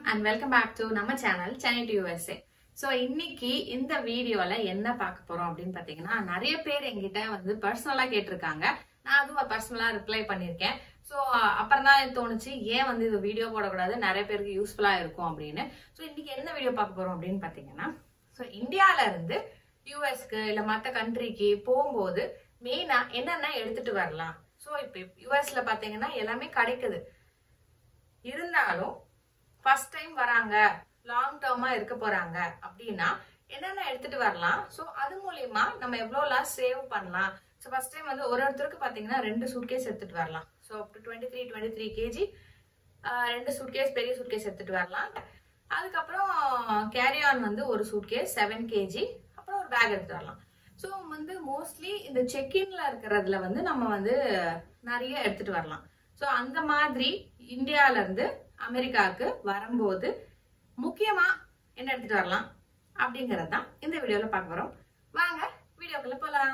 and welcome back to நம்ம channel Chennai to USA so இன்னைக்கு இந்த வீடியோல என்ன பார்க்க போறோம் அப்படின்னு பாத்தீங்கன்னா நிறைய பேர் எங்கிட்ட வந்து பர்சனலா கேட்டிருக்காங்க நான் அதுவும் பர்சனலா ரிப்ளை பண்ணியிருக்கேன் ஸோ அப்புறம் தான் எனக்கு தோணுச்சு ஏன் வந்து இது வீடியோ போடக்கூடாது நிறைய பேருக்கு யூஸ்ஃபுல்லா இருக்கும் அப்படின்னு ஸோ இன்னைக்கு என்ன வீடியோ பார்க்க போறோம் அப்படின்னு பாத்தீங்கன்னா ஸோ இந்தியால இருந்து யூஎஸ்க்கு இல்ல மற்ற கண்ட்ரிக்கு போகும்போது மெயினா என்னென்ன எடுத்துட்டு வரலாம் ஸோ இப்போ யூஎஸ்ல பாத்தீங்கன்னா எல்லாமே கிடைக்குது இருந்தாலும் ஃபர்ஸ்ட் டைம் வராங்க லாங் டேர்மா இருக்க போறாங்க அப்படின்னா என்னென்ன எடுத்துட்டு வரலாம் ஸோ அது மூலியமா நம்ம எவ்வளோலாம் சேவ் பண்ணலாம் ஸோ ஃபர்ஸ்ட் டைம் வந்து ஒரு ஒருத்தருக்கு பார்த்தீங்கன்னா ரெண்டு சூட்கேஸ் எடுத்துட்டு வரலாம் so up to twenty three twenty three KG ரெண்டு சூட்கேஸ் பெரிய சூட்கேஸ் எடுத்துட்டு வரலாம் அதுக்கப்புறம் கேரி ஆன் வந்து ஒரு சூட்கேஸ் செவன் கேஜி அப்புறம் ஒரு பேக் எடுத்துட்டு வரலாம் ஸோ வந்து மோஸ்ட்லி இந்த செக்இன்ல இருக்கிறதுல வந்து நம்ம வந்து நிறைய எடுத்துட்டு வரலாம் ஸோ அந்த மாதிரி இந்தியால இருந்து அமெரிக்காவுக்கு வரும்போது முக்கியமா என்ன எடுத்துட்டு வரலாம் அப்படிங்கறது தான் இந்த வீடியோல பார்க்க போறோம் வாங்க வீடியோக்குள்ள போலாம்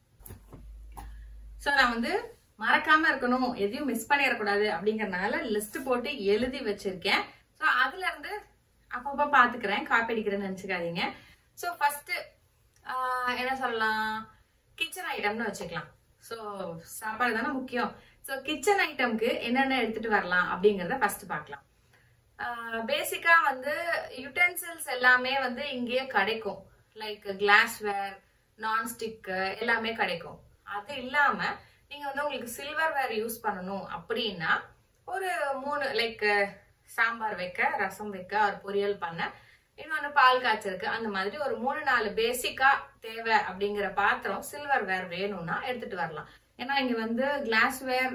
ஸோ நான் வந்து மறக்காம இருக்கணும் எதையும் மிஸ் பண்ணிடக்கூடாது அப்படிங்கறதுனால லிஸ்ட் போட்டு எழுதி வச்சிருக்கேன் ஸோ அதுல இருந்து அப்பப்போ பாத்துக்கிறேன் காப்பி அடிக்கிறேன்னு நினைச்சுக்காதீங்க ஸோ ஃபர்ஸ்ட் என்ன சொல்லலாம் கிச்சன் ஐட்டம்னு வச்சுக்கலாம் ஸோ சாப்பாடு தானே முக்கியம் ஸோ கிச்சன் ஐட்டம்க்கு என்னென்ன எடுத்துட்டு வரலாம் அப்படிங்கறத ஃபர்ஸ்ட் பார்க்கலாம் பேசிக்கா வந்து யுட்டென்சில்ஸ் எல்லாமே வந்து இங்கேயே கிடைக்கும் லைக் கிளாஸ்வேர் நான்ஸ்டிக் எல்லாமே கிடைக்கும் அது இல்லாம நீங்க வந்து உங்களுக்கு சில்வர் வேர் யூஸ் பண்ணணும் அப்படின்னா ஒரு மூணு லைக் சாம்பார் வைக்க ரசம் வைக்க ஒரு பொரியல் பண்ண இன்னொன்னு பால் காய்ச்சலுக்கு அந்த மாதிரி ஒரு மூணு நாலு பேசிக்கா தேவை அப்படிங்கிற பாத்திரம் சில்வர் வேர் வேணும்னா எடுத்துட்டு வரலாம் ஏன்னா இங்க வந்து கிளாஸ்வேர்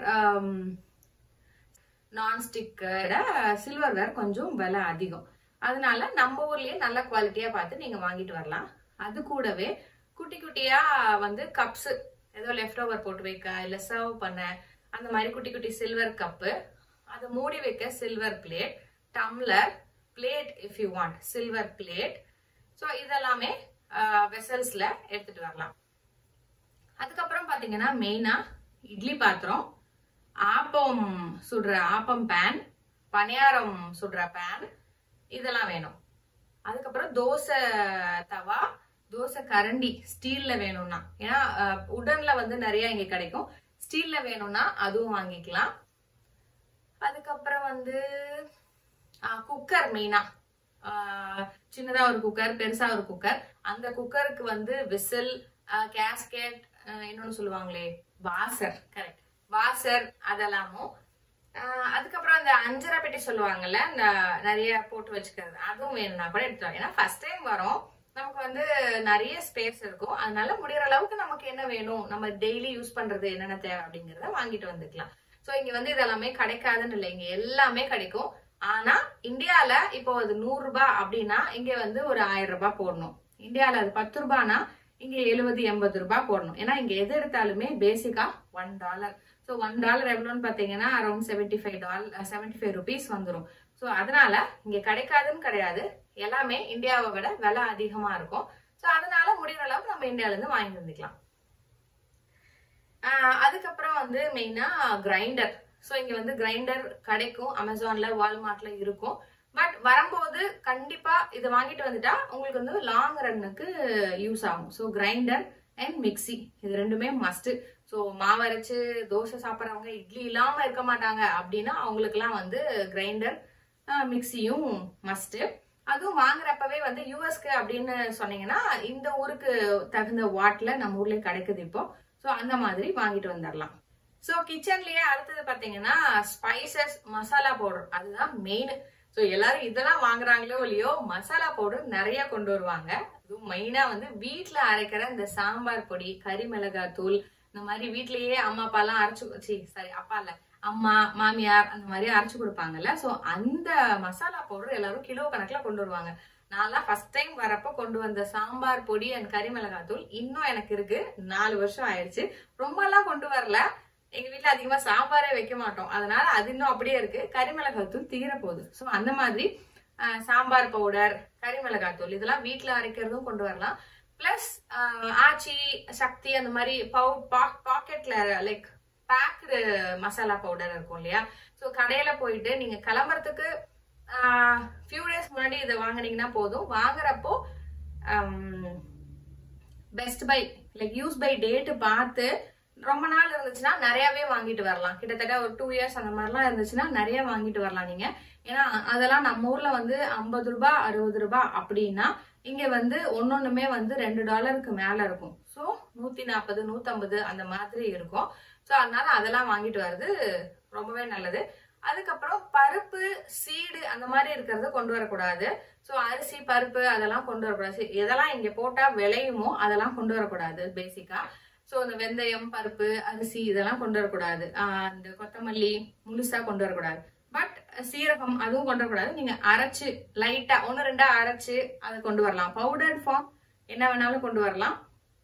நான்ஸ்டிக்கோட சில்வர் வேர் கொஞ்சம் விலை அதிகம் அதனால நம்ம ஊர்லயே நல்ல குவாலிட்டியா பார்த்து நீங்க வாங்கிட்டு வரலாம் அது கூடவே குட்டி குட்டியா வந்து கப்ஸ் ஏதோ லெஃப்ட் ஓவர் போட்டு வைக்க இல்ல சர்வ் பண்ண அந்த மாதிரி குட்டி குட்டி சில்வர் கப்பு அதை மூடி வைக்க silver plate tumbler plate if you want silver plate so இதெல்லாமே வெசல்ஸ்ல எடுத்துட்டு வரலாம் அதுக்கப்புறம் பாத்தீங்கன்னா மெயினா இட்லி பாத்திரம் ஆப்பம் சுடுற ஆப்பம் பேன் பணியாரம் சுடுற பேன் இதெல்லாம் வேணும் அதுக்கப்புறம் தோசை தவா தோசை கரண்டி ஸ்டீல்ல வேணும்னா ஏன்னா உடன்ல வந்து நிறைய இங்க கிடைக்கும் ஸ்டீல்ல வேணும்னா அதுவும் வாங்கிக்கலாம் அதுக்கப்புறம் வந்து குக்கர் மெயினா சின்னதா ஒரு குக்கர் பெருசா ஒரு குக்கர் அந்த குக்கருக்கு வந்து விசில் கேஸ்கெட் இன்னொன்னு சொல்லுவாங்களே வாசர் கரெக்ட் வாசர் அதெல்லாமும் அதுக்கப்புறம் அந்த அஞ்சரை பெட்டி சொல்லுவாங்கல்ல இந்த நிறைய போட்டு வச்சுக்கிறது அதுவும் வேணும்னா கூட எடுத்துவாங்க ஏன்னா ஃபர்ஸ்ட் டைம் வரும் நமக்கு வந்து நிறைய ஸ்பேஸ் இருக்கும் அதனால முடிகிற அளவுக்கு நமக்கு என்ன வேணும் நம்ம டெய்லி யூஸ் பண்றது என்னென்ன தேவை அப்படிங்கறத வாங்கிட்டு வந்துக்கலாம் சோ இங்க வந்து இதெல்லாமே கிடைக்காதுன்னு இல்லை இங்க எல்லாமே கிடைக்கும் ஆனா இந்தியால இப்போ அது நூறு ரூபாய் அப்படின்னா இங்க வந்து ஒரு ஆயிரம் ரூபாய் போடணும் இந்தியால அது பத்து ரூபாய்னா இங்க எழுபது எண்பது ரூபாய் போடணும் ஏன்னா இங்க எது எடுத்தாலுமே பேசிக்கா one dollar so one dollar எவ்வளோன்னு பார்த்தீங்கன்னா around seventy five dollar seventy five rupees வந்துடும் ஸோ அதனால இங்க கிடைக்காதுன்னு கிடையாது எல்லாமே இந்தியாவை விட விலை அதிகமா இருக்கும் ஸோ அதனால முடிகிற அளவுக்கு நம்ம இந்தியால இருந்து வாங்கி வந்துக்கலாம் அதுக்கப்புறம் வந்து மெயினா கிரைண்டர் ஸோ இங்க வந்து கிரைண்டர் கிடைக்கும் அமேசான்ல வால்மார்ட்ல இருக்கும் பட் வரும்போது கண்டிப்பா இதை வாங்கிட்டு வந்துட்டா உங்களுக்கு வந்து லாங் ரன்னுக்கு யூஸ் ஆகும் ஸோ கிரைண்டர் அண்ட் மிக்சி இது ரெண்டுமே மஸ்ட் ஸோ மாவரைச்சு தோசை சாப்பிட்றவங்க இட்லி இல்லாம இருக்க மாட்டாங்க அப்படின்னா அவங்களுக்குலாம் வந்து கிரைண்டர் மிக்சியும் மஸ்ட் அதுவும் வாங்குறப்பவே வந்து யூஎஸ்க்கு அப்படின்னு சொன்னீங்கன்னா இந்த ஊருக்கு தகுந்த வாட்ல நம்ம ஊர்லயே கிடைக்குது இப்போ ஸோ அந்த மாதிரி வாங்கிட்டு வந்துடலாம் ஸோ கிச்சன்லயே அடுத்தது பாத்தீங்கன்னா ஸ்பைசஸ் மசாலா பவுடர் அதுதான் மெயின் ஸோ எல்லாரும் இதெல்லாம் வாங்குறாங்களோ இல்லையோ மசாலா பவுடர் நிறைய கொண்டு வருவாங்க அதுவும் மெயினா வந்து வீட்டுல அரைக்கிற இந்த சாம்பார் பொடி கறி மிளகாய் தூள் இந்த மாதிரி வீட்லயே அம்மா அப்பா எல்லாம் அரைச்சு சி சாரி அப்பா இல்ல அம்மா மாமியார் அந்த மாதிரி அரைச்சு கொடுப்பாங்கல்ல ஸோ அந்த மசாலா பவுடர் எல்லாரும் கிலோ கணக்குல கொண்டு வருவாங்க நான்லாம் ஃபர்ஸ்ட் டைம் வரப்போ கொண்டு வந்த சாம்பார் பொடி அண்ட் கறி மிளகாய் தூள் இன்னும் எனக்கு இருக்கு நாலு வருஷம் ஆயிடுச்சு ரொம்ப எல்லாம் கொண்டு வரல எங்க வீட்டுல அதிகமா சாம்பாரே வைக்க மாட்டோம் அதனால அது இன்னும் அப்படியே இருக்கு கறிமிளகாய் தூள் தீர போகுது ஸோ அந்த மாதிரி சாம்பார் பவுடர் கறிமிளகாய் தூள் இதெல்லாம் வீட்டுல அரைக்கிறதும் கொண்டு வரலாம் பிளஸ் ஆச்சி சக்தி அந்த மாதிரி பவு பாக்கெட்ல லைக் பேக்டு மசாலா பவுடர் இருக்கும் இல்லையா ஸோ கடையில போயிட்டு நீங்க கிளம்புறதுக்கு ஃபியூ டேஸ் முன்னாடி இதை வாங்குனீங்கன்னா போதும் வாங்குறப்போ best buy like use by date பார்த்து ரொம்ப நாள் இருந்துச்சுன்னா நிறையவே வாங்கிட்டு வரலாம் கிட்டத்தட்ட ஒரு டூ இயர்ஸ் அந்த மாதிரிலாம் இருந்துச்சுன்னா நிறைய வாங்கிட்டு வரலாம் நீங்க ஏன்னா அதெல்லாம் நம்ம ஊர்ல வந்து ஐம்பது ரூபாய் அறுபது ரூபாய் அப்படின்னா இங்க வந்து ஒன்னொன்னுமே வந்து ரெண்டு டாலருக்கு மேல இருக்கும் ஸோ நூத்தி நாற்பது நூத்தம்பது அந்த மாதிரி இருக்கும் ஸோ அதனால அதெல்லாம் வாங்கிட்டு வர்றது ரொம்பவே நல்லது அதுக்கப்புறம் பருப்பு சீடு அந்த மாதிரி இருக்கிறத கொண்டு வரக்கூடாது ஸோ அரிசி பருப்பு அதெல்லாம் கொண்டு வரக்கூடாது எதெல்லாம் இங்க போட்டா விளையுமோ அதெல்லாம் கொண்டு வரக்கூடாது பேசிக்கா ஸோ இந்த வெந்தயம் பருப்பு அரிசி இதெல்லாம் கொண்டு வரக்கூடாது ஆஹ் இந்த கொத்தமல்லி முழுசா கொண்டு வரக்கூடாது பட் சீரகம் அதுவும் கொண்டு வரக்கூடாது நீங்க அரைச்சு லைட்டா ஒன்று ரெண்டா அரைச்சு அதை கொண்டு வரலாம் பவுடர் ஃபார்ம் என்ன வேணாலும் கொண்டு வரலாம்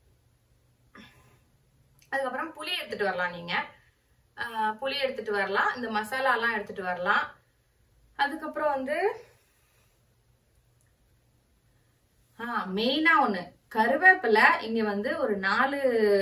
அதுக்கப்புறம் புளி எடுத்துட்டு வரலாம் நீங்க ஆஹ் புளி எடுத்துட்டு வரலாம் இந்த மசாலாலாம் எடுத்துட்டு வரலாம் அதுக்கப்புறம் வந்து ஆஹ் மெயினா ஒண்ணு கருவேப்பிலை இங்க வந்து ஒரு நாலு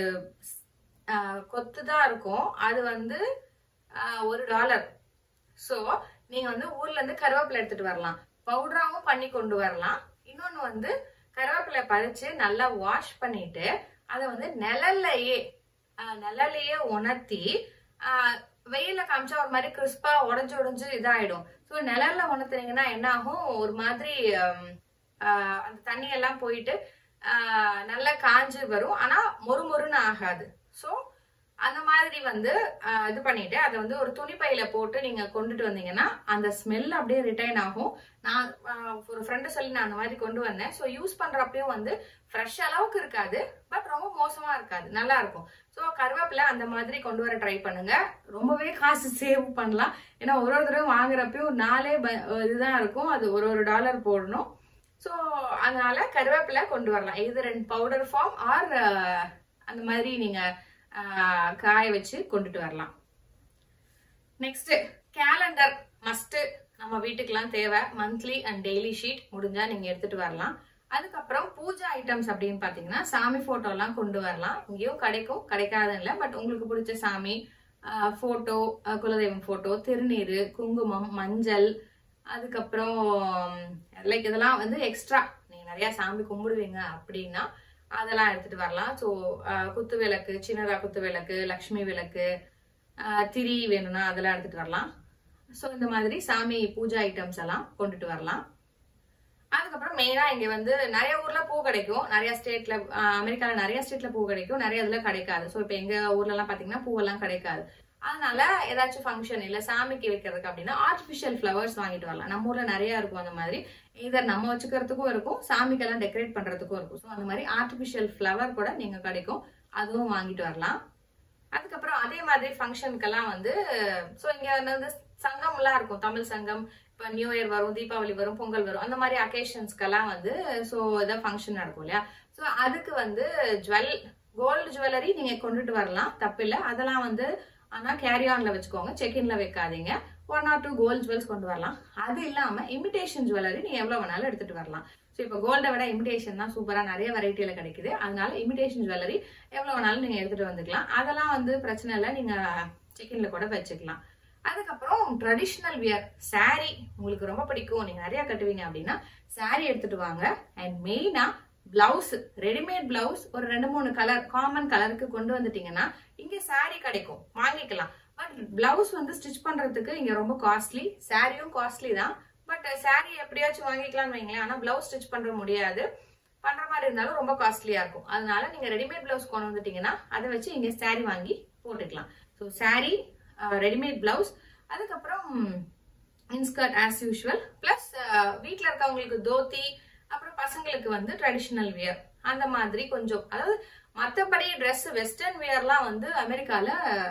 ஆஹ் கொத்து தான் இருக்கும் அது வந்து ஆஹ் ஒரு டாலர் சோ நீங்க வந்து ஊர்ல இருந்து கருவேப்பிலை எடுத்துட்டு வரலாம் பவுடராவும் பண்ணி கொண்டு வரலாம் இன்னொன்னு வந்து கருவேப்பிலை பறிச்சு நல்லா வாஷ் பண்ணிட்டு அதை வந்து நிழல்லையே ஆஹ் நிழல்லையே உணர்த்தி ஆஹ் வெயில்ல காமிச்சா ஒரு மாதிரி கிறிஸ்பா உடஞ்சு உடஞ்சு இதாயிடும் ஸோ நிழல்ல உணர்த்துனீங்கன்னா என்ன ஆகும் ஒரு மாதிரி ஹம், ஆஹ் அந்த தண்ணி எல்லாம் போயிட்டு ஆஹ் நல்லா காஞ்சு வரும் ஆனா மொறு மொறுன்னு ஆகாது ஸோ அந்த மாதிரி வந்து ஆஹ் இது பண்ணிட்டு அதை வந்து ஒரு துணிப்பையில போட்டு நீங்க கொண்டுட்டு வந்தீங்கன்னா அந்த ஸ்மெல் அப்படியே ரிட்டைன் ஆகும் நான் ஆஹ் ஒரு ஃப்ரெண்டு சொல்லி நான் அந்த மாதிரி கொண்டு வந்தேன் ஸோ யூஸ் பண்றப்பயும் வந்து ஃப்ரெஷ் அளவுக்கு இருக்காது பட் ரொம்ப மோசமா இருக்காது நல்லா இருக்கும் ஸோ கருவேப்பிலை அந்த மாதிரி கொண்டு வர ட்ரை பண்ணுங்க ரொம்பவே காசு சேவ் பண்ணலாம் ஏன்னா ஒரு ஒரு தடவை வாங்குறப்பயும் நாலே ப- இதுதான் இருக்கும் அது ஒரு ஒரு டாலர் போடணும் ஸோ அதனால கருவேப்பிலை கொண்டு வரலாம் இது ரெண்டு பவுடர் ஃபார்ம் ஆர் அந்த மாதிரி நீங்க ஆஹ், காய வச்சு கொண்டுட்டு வரலாம் நெக்ஸ்ட் கேலண்டர் மஸ்ட் நம்ம வீட்டுக்கெல்லாம் தேவை மந்த்லி அண்ட் டெய்லி ஷீட் முடிஞ்சா நீங்க எடுத்துட்டு வரலாம் அதுக்கப்புறம் பூஜை ஐட்டம்ஸ் அப்படின்னு பாத்தீங்கன்னா சாமி போட்டோ எல்லாம் கொண்டு வரலாம் இங்கேயும் கிடைக்கும் கிடைக்காது இல்லை பட் உங்களுக்கு பிடிச்ச சாமி போட்டோ குலதெய்வம் போட்டோ திருநீர் குங்குமம் மஞ்சள் அதுக்கப்புறம் லைக் இதெல்லாம் வந்து எக்ஸ்ட்ரா நீங்க நிறைய சாமி கும்பிடுவீங்க அப்படின்னா அதெல்லாம் எடுத்துட்டு வரலாம் ஸோ குத்து விளக்கு சின்னதா குத்து விளக்கு லக்ஷ்மி விளக்கு ஆஹ் திரி வேணும்னா அதெல்லாம் எடுத்துட்டு வரலாம் ஸோ இந்த மாதிரி சாமி பூஜை ஐட்டம்ஸ் எல்லாம் கொண்டுட்டு வரலாம் அதுக்கப்புறம் மெயினா இங்க வந்து நிறைய ஊர்ல பூ கிடைக்கும் நிறைய ஸ்டேட்ல அமெரிக்கால நிறைய ஸ்டேட்ல பூ கிடைக்கும் நிறைய இதுல கிடைக்காது ஸோ இப்போ எங்க ஊர்ல எல்லாம் பாத்தீங்கன்னா பூவெல்லாம் கிடைக்காது அதனால ஏதாச்சும் ஃபங்க்ஷன் இல்ல சாமிக்கு வைக்கிறதுக்கு அப்படின்னா ஆர்டிஃபிஷியல் ஃப்ளவர்ஸ் வாங்கிட்டு வரலாம் நம்ம ஊர்ல நிறைய இருக்கும் அந்த மாதிரி இதர் நம்ம வச்சுக்கிறதுக்கும் இருக்கும் சாமிக்கெல்லாம் டெக்கரேட் பண்றதுக்கும் இருக்கும் ஸோ அந்த மாதிரி ஆர்டிஃபிஷியல் ஃப்ளவர் கூட நீங்க கிடைக்கும் அதுவும் வாங்கிட்டு வரலாம் அதுக்கப்புறம் அதே மாதிரி ஃபங்க்ஷனுக்கெல்லாம் வந்து ஸோ இங்க வந்து சங்கம்லாம் இருக்கும் தமிழ் சங்கம் இப்போ நியூ இயர் வரும் தீபாவளி வரும் பொங்கல் வரும் அந்த மாதிரி அக்கேஷன்ஸ்க்கெல்லாம் வந்து ஸோ ஏதாவது ஃபங்க்ஷன் நடக்கும் இல்லையா ஸோ அதுக்கு வந்து ஜுவல் கோல்டு ஜுவல்லரி நீங்க கொண்டுட்டு வரலாம் தப்பில்லை அதெல்லாம் வந்து ஆனா கேரி ஆன்ல வச்சுக்கோங்க செக்இன்ல வைக்காதீங்க one or two gold jewels கொண்டு வரலாம் அது இல்லாம இமிடேஷன் ஜுவல்லரி நீங்க எவ்வளவு வேணாலும் எடுத்துட்டு வரலாம் ஸோ இப்போ கோல்டை விட இமிடேஷன் தான் சூப்பரா நிறைய வெரைட்டியில கிடைக்குது அதனால இமிடேஷன் ஜுவல்லரி எவ்வளவு வேணாலும் நீங்க எடுத்துட்டு வந்துக்கலாம் அதெல்லாம் வந்து பிரச்சனை இல்லை நீங்க செக்இன்ல கூட வச்சுக்கலாம் அதுக்கப்புறம் ட்ரெடிஷ்னல் வியர் saree உங்களுக்கு ரொம்ப பிடிக்கும் நீங்க நிறைய கட்டுவீங்க அப்படின்னா saree எடுத்துட்டு வாங்க அண்ட் மெயினா பிளவுஸ் ரெடிமேட் பிளவுஸ் ஒரு ரெண்டு மூணு கலர் காமன் கலருக்கு கொண்டு வந்துட்டீங்கன்னா இங்க saree கிடைக்கும் வாங்கிக்கலாம் பட் பிளவுஸ் வந்து ஸ்டிச் பண்றதுக்கு இங்க ரொம்ப காஸ்ட்லி சாரியும் காஸ்ட்லி தான் பட் saree எப்படியாச்சும் வாங்கிக்கலாம்னு வைங்களேன் ஆனா பிளவுஸ் ஸ்டிச் பண்ற முடியாது பண்ற மாதிரி இருந்தாலும் ரொம்ப காஸ்ட்லியா இருக்கும் அதனால நீங்க ரெடிமேட் பிளவுஸ் கொண்டு வந்துட்டீங்கன்னா அதை வச்சு இங்க saree வாங்கி போட்டுக்கலாம் ஸோ saree ரெடிமேட் பிளவுஸ் அதுக்கப்புறம் இன்ஸ்கர்ட் ஆஸ் யூஷுவல் பிளஸ் வீட்டில் இருக்கவங்களுக்கு தோத்தி அப்புறம் பசங்களுக்கு வந்து ட்ரெடிஷ்னல் வியர் அந்த மாதிரி கொஞ்சம் அதாவது மற்றபடி ட்ரெஸ் வெஸ்டர்ன் வியர்லாம் வந்து அமெரிக்கால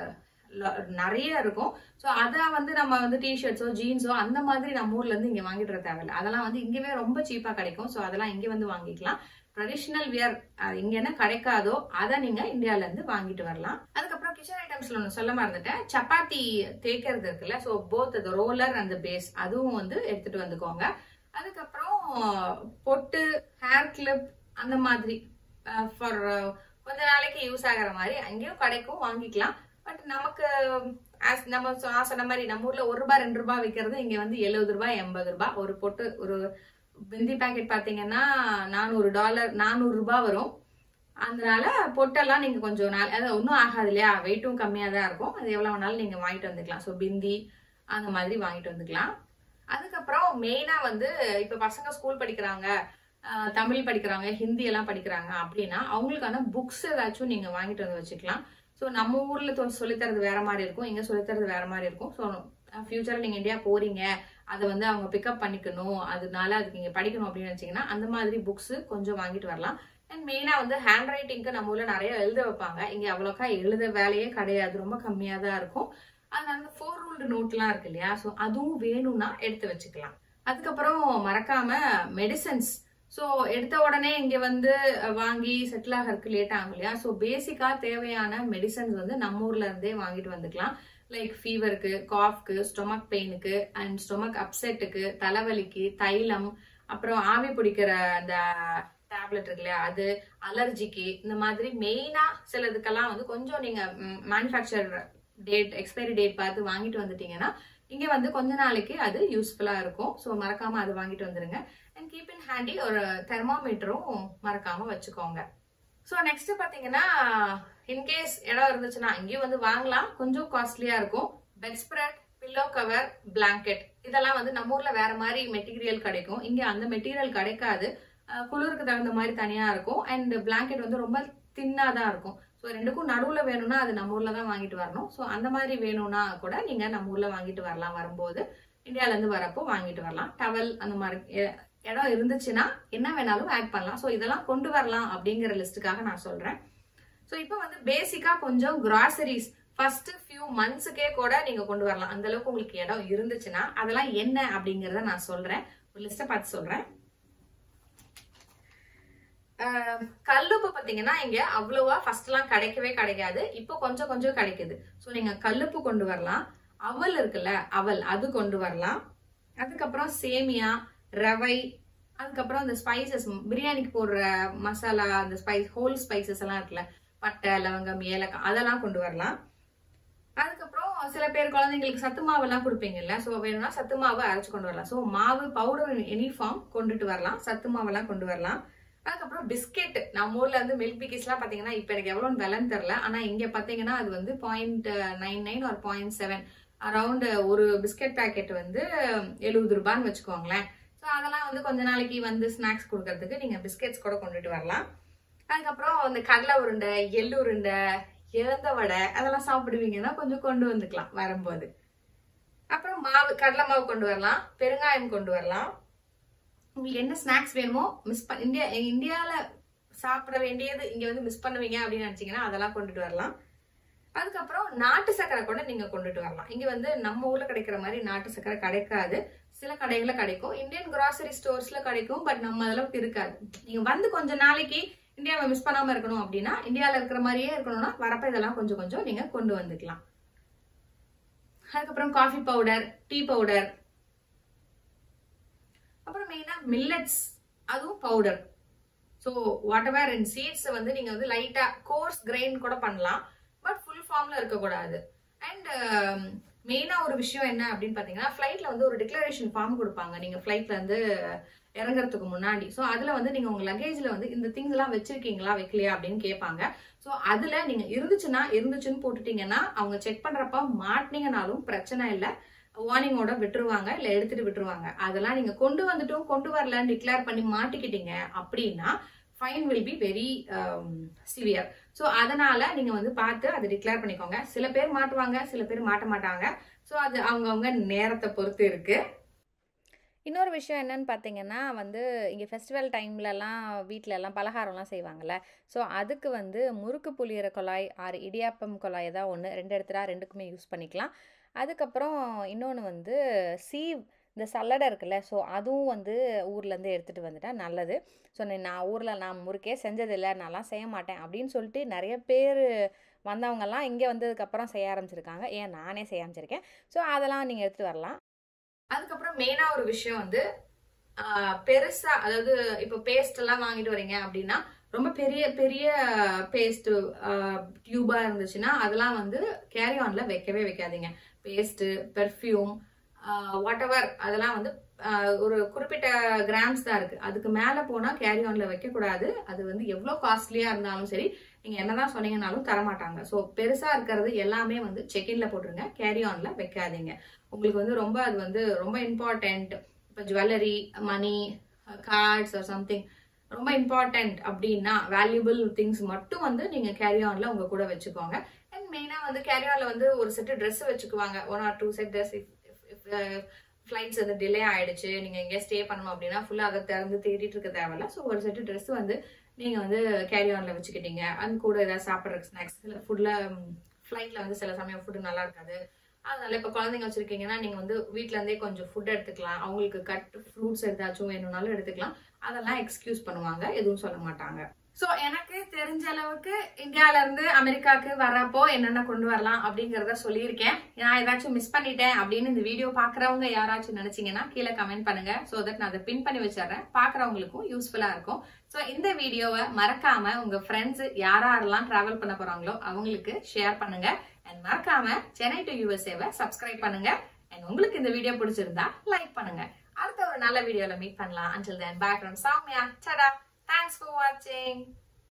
ல- நிறைய இருக்கும் ஸோ அதை வந்து நம்ம வந்து டிஷர்ட்ஸோ ஜீன்ஸோ அந்த மாதிரி நம்ம ஊர்ல இருந்து இங்க வாங்கிட்டு தேவையில்ல அதெல்லாம் வந்து இங்கவே ரொம்ப சீப்பா கிடைக்கும் ஸோ அதெல்லாம் இங்க வந்து வாங்கிக்கலாம் ட்ரெடிஷ்னல் வியர் இங்க என்ன கிடைக்காதோ அதை நீங்க இந்தியால இருந்து வாங்கிட்டு வரலாம் அதுக்கப்புறம் கிச்சன் ஐட்டம்ஸ்ல ஒன்று சொல்ல மறந்துட்டேன் சப்பாத்தி தேய்க்கிறது இருக்குல்ல ஸோ போத் அது ரோலர் அந்த பேஸ் அதுவும் வந்து எடுத்துட்டு வந்துக்கோங்க அதுக்கப்புறம் பொட்டு ஹேர் கிளிப் அந்த மாதிரி ஃபார் கொஞ்ச நாளைக்கு யூஸ் ஆகுற மாதிரி அங்கேயும் கிடைக்கும் வாங்கிக்கலாம் பட் நமக்கு as நம்ம சொ- நான் சொன்ன மாதிரி நம்ம ஊர்ல ஒரு ரூபாய் ரெண்டு ரூபாய் விற்கிறது இங்க வந்து எழுபது ரூபாய் எண்பது ரூபாய் ஒரு பொட்டு ஒரு பிந்தி பாக்கெட் பாத்தீங்கன்னா நானூறு டாலர் நானூறு ரூபாய் வரும் அதனால பொட்டெல்லாம் நீங்க கொஞ்சம் நாள் அது ஒன்றும் ஆகாது இல்லையா வெயிட்டும் கம்மியா தான் இருக்கும் அது எவ்வளவு வேணாலும் நீங்க வாங்கிட்டு வந்துக்கலாம் ஸோ பிந்தி அந்த மாதிரி வாங்கிட்டு வந்துக்கலாம் அதுக்கப்புறம் மெயினா வந்து இப்ப பசங்க ஸ்கூல் படிக்கிறாங்க ஆஹ் தமிழ் படிக்கிறாங்க ஹிந்தி எல்லாம் படிக்கிறாங்க அப்படின்னா அவங்களுக்கான புக்ஸ் ஏதாச்சும் நீங்க வாங்கிட்டு வந்து வச்சுக்கலாம் ஸோ நம்ம ஊர்ல தொ- சொல்லித்தரது வேற மாதிரி இருக்கும் இங்க சொல்லித்தரது வேற மாதிரி இருக்கும் ஸோ ஃபியூச்சர்ல நீங்க இந்தியா போறீங்க அதை வந்து அவங்க பிக்கப் பண்ணிக்கணும் அதனால அதுக்கு நீங்க படிக்கணும் அப்படின்னு நினைச்சீங்கன்னா அந்த மாதிரி புக்ஸ் கொஞ்சம் வாங்கிட்டு வரலாம் அண்ட் மெயினா வந்து ஹேண்ட் ரைட்டிங்க்கு நம்ம ஊர்ல நிறைய எழுத வைப்பாங்க இங்க அவ்வளோக்கா எழுத வேலையே கிடையாது ரொம்ப கம்மியா தான் இருக்கும் அதனால அந்த ஃபோர் ரூல்டு நோட்லாம் இருக்கு இல்லையா ஸோ அதுவும் வேணும்னா எடுத்து வச்சுக்கலாம் அதுக்கப்புறம் மறக்காம மெடிசன்ஸ் ஸோ எடுத்த உடனே இங்க வந்து அஹ், வாங்கி செட்டில் ஆகிறதுக்கு லேட் ஆகும் இல்லையா ஸோ பேசிக்கா தேவையான மெடிசன்ஸ் வந்து நம்ம ஊர்ல இருந்தே வாங்கிட்டு வந்துக்கலாம் லைக் ஃபீவருக்கு காஃப்க்கு ஸ்டொமக் பெயினுக்கு அண்ட் ஸ்டொமக் அப்செட்டுக்கு தலைவலிக்கு தைலம் அப்புறம் ஆவி பிடிக்கிற அந்த டேப்லெட் இருக்கு இல்லையா அது அலர்ஜிக்கு இந்த மாதிரி மெயினா சிலதுக்கெல்லாம் வந்து கொஞ்சம் நீங்க மேனுஃபேக்சர் டேட் எக்ஸ்பைரி டேட் பார்த்து வாங்கிட்டு வந்துட்டீங்கன்னா இங்க வந்து கொஞ்ச நாளைக்கு அது யூஸ்ஃபுல்லா இருக்கும் ஸோ மறக்காம அது வாங்கிட்டு வந்துருங்க அண்ட் கீப் இன் ஹேண்டி ஒரு தெர்மாமீட்டரும் மறக்காம வச்சுக்கோங்க ஸோ நெக்ஸ்ட் பாத்தீங்கன்னா இன்கேஸ் இடம் இருந்துச்சுன்னா இங்கேயும் வந்து வாங்கலாம் கொஞ்சம் காஸ்ட்லியா இருக்கும் bed spread pillow cover blanket இதெல்லாம் வந்து நம்ம ஊர்ல வேற மாதிரி மெட்டீரியல் கிடைக்கும் இங்க அந்த மெட்டீரியல் கிடைக்காது அஹ் குளிருக்கு தகுந்த மாதிரி தனியா இருக்கும் அண்ட் பிளாங்கெட் வந்து ரொம்ப தின்னா தான் இருக்கும் ஸோ ரெண்டுக்கும் நடுவுல வேணும்னா அது நம்ம ஊர்ல தான் வாங்கிட்டு வரணும் ஸோ அந்த மாதிரி வேணும்னா கூட நீங்க நம்ம ஊர்ல வாங்கிட்டு வரலாம் வரும்போது இந்தியால இருந்து வரப்போ வாங்கிட்டு வரலாம் டவல் அந்த மாதிரி எ- இடம் இருந்துச்சுன்னா என்ன வேணாலும் ஆட் பண்ணலாம் ஸோ இதெல்லாம் கொண்டு வரலாம் அப்படிங்கிற லிஸ்ட்டுக்காக நான் சொல்றேன் ஸோ இப்போ வந்து பேசிக்கா கொஞ்சம் கிராசரிஸ் ஃபர்ஸ்ட் ஃபியூ மந்த்ஸுக்கே கூட நீங்க கொண்டு வரலாம் அந்த அளவுக்கு உங்களுக்கு இடம் இருந்துச்சுன்னா அதெல்லாம் என்ன அப்படிங்கறத நான் சொல்றேன் ஒரு லிஸ்ட்டை பார்த்து சொல்றேன் ஆஹ் கல்லுப்பு பாத்தீங்கன்னா இங்க அவ்வளவா ஃபர்ஸ்ட் எல்லாம் கிடைக்கவே கிடைக்காது இப்போ கொஞ்சம் கொஞ்சம் கிடைக்குது ஸோ நீங்க கல்லுப்பு கொண்டு வரலாம் அவல் இருக்குல்ல அவல் அது கொண்டு வரலாம் அதுக்கப்புறம் சேமியா ரவை அதுக்கப்புறம் அந்த ஸ்பைசஸ் பிரியாணிக்கு போடுற மசாலா அந்த ஸ்பைஸ் ஹோல் ஸ்பைசஸ் எல்லாம் இருக்குல்ல பட்டை லவங்கம் ஏலக்காய் அதெல்லாம் கொண்டு வரலாம் அதுக்கப்புறம் சில பேர் குழந்தைங்களுக்கு சத்து மாவு எல்லாம் கொடுப்பீங்கல்ல ஸோ வேணும்னா சத்து மாவு அரைச்சு கொண்டு வரலாம் ஸோ மாவு பவுடர் எனி ஃபார்ம் கொண்டுட்டு வரலாம் சத்து மாவெல்லாம் கொண்டு வரலாம் அதுக்கப்புறம் பிஸ்கெட் நம்ம ஊர்ல வந்து மில்க் பிக்கிஸ்லாம் பாத்தீங்கன்னா இப்போ எனக்கு எவ்வளோன்னு விலைன்னு தெரில ஆனா இங்க பாத்தீங்கன்னா அது வந்து பாயிண்ட் நைன் நைன் ஒரு பாயிண்ட் செவன் அரௌண்ட் ஒரு பிஸ்கெட் பாக்கெட் வந்து எழுபது ரூபான்னு வச்சுக்கோங்களேன் ஸோ அதெல்லாம் வந்து கொஞ்ச நாளைக்கு வந்து ஸ்நாக்ஸ் கொடுக்கறதுக்கு நீங்க பிஸ்கெட்ஸ் கூட கொண்டுட்டு வரலாம் அதுக்கப்புறம் இந்த கடலை உருண்டை எள்ளு உருண்டை இழந்த வடை அதெல்லாம் சாப்பிடுவீங்கன்னா கொஞ்சம் கொண்டு வந்துக்கலாம் வரும்போது அப்புறம் மாவு கடலை மாவு கொண்டு வரலாம் பெருங்காயம் கொண்டு வரலாம் உங்களுக்கு என்ன ஸ்நாக்ஸ் வேணுமோ மிஸ் பண்ண இந்தியா இந்தியால சாப்பிட வேண்டியது இங்க வந்து மிஸ் பண்ணுவீங்க அப்படின்னு நினைச்சீங்கன்னா அதெல்லாம் கொண்டுட்டு வரலாம் அதுக்கப்புறம் நாட்டு சக்கரை கூட நீங்க கொண்டுட்டு வரலாம் இங்க வந்து நம்ம ஊர்ல கிடைக்கிற மாதிரி நாட்டு சக்கரை கிடைக்காது சில கடைகள்ல கிடைக்கும் இந்தியன் கிராசரி ஸ்டோர்ஸ்ல கிடைக்கும் பட் நம்ம அளவுக்கு இருக்காது நீங்க வந்து கொஞ்ச நாளைக்கு இந்தியாவை மிஸ் பண்ணாம இருக்கணும் அப்படின்னா இந்தியால இருக்கிற மாதிரியே இருக்கணும்னா வரப்ப இதெல்லாம் கொஞ்சம் கொஞ்சம் நீங்க கொண்டு வந்துக்கலாம் அதுக்கப்புறம் காஃபி பவுடர் டீ பவுடர் அப்புறம் மெயினா மில்லட்ஸ் அதுவும் powder so whatever and seeds வந்து நீங்க வந்து லைட்டா கோர்ஸ் கிரைண்ட் கூட பண்ணலாம் பட் ஃபுல் ஃபார்ம்ல இருக்கக்கூடாது அண்ட் மெயினா ஒரு விஷயம் என்ன அப்படின்னு பாத்தீங்கன்னா ஃபிளைட்ல வந்து ஒரு டிக்ளரேஷன் ஃபார்ம் கொடுப்பாங்க நீங்க ஃபிளைட்ல இருந்து இறங்குறதுக்கு முன்னாடி ஸோ அதுல வந்து நீங்க உங்க லக்கேஜ்ல வந்து இந்த திங்ஸ் எல்லாம் வச்சிருக்கீங்களா வைக்கலையா அப்படின்னு கேட்பாங்க ஸோ அதுல நீங்க இருந்துச்சுன்னா இருந்துச்சுன்னு போட்டுட்டீங்கன்னா அவங்க செக் பண்றப்ப மாட்டினீங்கனாலும் பிரச்சனை இல்லை வார்னிங்கோட விட்டுருவாங்க இல்ல எடுத்துட்டு விட்டுருவாங்க அதெல்லாம் நீங்க கொண்டு வந்துட்டும் கொண்டு வரலன்னு டிக்ளேர் பண்ணி மாட்டிக்கிட்டீங்க அப்படின்னா fine will be very severe so அதனால நீங்க வந்து பார்த்து அதை டிக்ளேர் பண்ணிக்கோங்க சில பேர் மாட்டுவாங்க சில பேர் மாட்ட மாட்டாங்க ஸோ அது அவங்கவுங்க நேரத்தை பொறுத்து இருக்கு இன்னொரு விஷயம் என்னன்னு பார்த்தீங்கன்னா வந்து இங்கே ஃபெஸ்டிவல் டைம்லலாம் வீட்டில எல்லாம் பலகாரம்லாம் செய்வாங்கல்ல ஸோ அதுக்கு வந்து முறுக்கு புளியிற குழாய் ஆறு இடியாப்பம் குழாய் தான் ஒன்று ரெண்டு இடத்துல ரெண்டுக்குமே யூஸ் பண்ணிக்கலாம் அதுக்கப்புறம் இன்னொன்று வந்து சீவ் இந்த சல்லடை இருக்குல்ல ஸோ அதுவும் வந்து ஊர்லேருந்து எடுத்துகிட்டு வந்துட்டா நல்லது ஸோ நான் ஊரில் நான் முறுக்கே செஞ்சதில்லை நான்லாம் செய்ய மாட்டேன் அப்படின்னு சொல்லிட்டு நிறைய பேர் வந்தவங்கெல்லாம் இங்கே வந்ததுக்கப்புறம் செய்ய ஆரம்பிச்சிருக்காங்க ஏன் நானே செய்ய ஆரம்பிச்சிருக்கேன் ஸோ அதெல்லாம் நீங்கள் எடுத்துகிட்டு வரலாம் அதுக்கப்புறம் மெயினா ஒரு விஷயம் வந்து ஆஹ், பெருசா அதாவது இப்போ பேஸ்ட் எல்லாம் வாங்கிட்டு வரீங்க அப்படின்னா ரொம்ப பெரிய பெரிய பேஸ்ட் டியூபா இருந்துச்சுன்னா அதெல்லாம் வந்து கேரி ஆன்ல வைக்கவே வைக்காதீங்க பேஸ்ட் பெர்ஃப்யூம் வாட் எவர் அதெல்லாம் வந்து ஆஹ், ஒரு குறிப்பிட்ட கிராம்ஸ் தான் இருக்கு அதுக்கு மேல போனா கேரி ஆன்ல வைக்க கூடாது அது வந்து எவ்வளவு காஸ்ட்லியா இருந்தாலும் சரி நீங்க என்னதான் சொன்னீங்கனாலும் தரமாட்டாங்க ஸோ பெருசா இருக்கிறது எல்லாமே வந்து செக்இன்ல போட்டுருங்க கேரி ஆன்ல வைக்காதீங்க உங்களுக்கு வந்து ரொம்ப அது வந்து ரொம்ப இம்பார்ட்டன்ட் இப்போ jewellery money cards or something ரொம்ப இம்பார்ட்டன்ட் அப்படின்னா வேல்யூபிள் திங்ஸ் மட்டும் வந்து நீங்க கேரி ஆன்ல உங்க கூட வச்சுக்கோங்க அண்ட் மெயினா வந்து கேரி ஆன்ல வந்து ஒரு செட்டு ட்ரெஸ் வச்சுக்குவாங்க one or two set dress flights வந்து டிலே ஆயிடுச்சு நீங்க எங்கேயா ஸ்டே பண்ணணும் அப்படின்னா ஃபுல்லா அதை திறந்து தேடிட்டு இருக்க தேவையில்ல ஸோ ஒரு செட்டு ட்ரெஸ் வந்து நீங்க வந்து கேரி ஆன்ல வச்சுக்கிட்டீங்க அது கூட ஏதாவது சாப்பிட்ற ஸ்நாக்ஸ் சில ஃபுட்ல ஃப்ளைட்ல வந்து சில சமயம் ஃபுட் நல்லா இருக்காது அதனால இப்போ குழந்தைங்க வச்சிருக்கீங்கன்னா நீங்க வந்து வீட்ல இருந்தே கொஞ்சம் ஃபுட் எடுத்துக்கலாம் அவங்களுக்கு கட் ஃப்ரூட்ஸ் ஏதாச்சும் வேணும்னாலும் எடுத்துக்கலாம் அதெல்லாம் எக்ஸ்கியூஸ் பண்ணுவாங்க எதுவும் சொல்ல மாட்டாங்க சோ எனக்கு தெரிஞ்ச அளவுக்கு இந்தியால இருந்து அமெரிக்காக்கு வர்றப்போ என்னென்ன கொண்டு வரலாம் அப்படிங்கறத சொல்லியிருக்கேன் நான் ஏதாச்சும் மிஸ் பண்ணிட்டேன் அப்படின்னு இந்த வீடியோ பாக்குறவங்க யாராச்சும் நினைச்சீங்கன்னா கீழே கமெண்ட் பண்ணுங்க சோ தட் நான் அதை பின் பண்ணி வச்சிடுறேன் பாக்குறவங்களுக்கும் யூஸ்ஃபுல்லா இருக்கும் சோ இந்த வீடியோவை மறக்காம உங்க ஃப்ரெண்ட்ஸ் யாரெல்லாம் டிராவல் பண்ண போறாங்களோ அவங்களுக்கு ஷேர் பண்ணுங்க அண்ட் மறக்காம சென்னை டு யூஎஸ்ஏவை சப்ஸ்கிரைப் பண்ணுங்க அண்ட் உங்களுக்கு இந்த வீடியோ பிடிச்சிருந்தா லைக் பண்ணுங்க அடுத்த ஒரு நல்ல வீடியோல மீட் பண்ணலாம் until then back from Soumya tata thanks for வாட்சிங்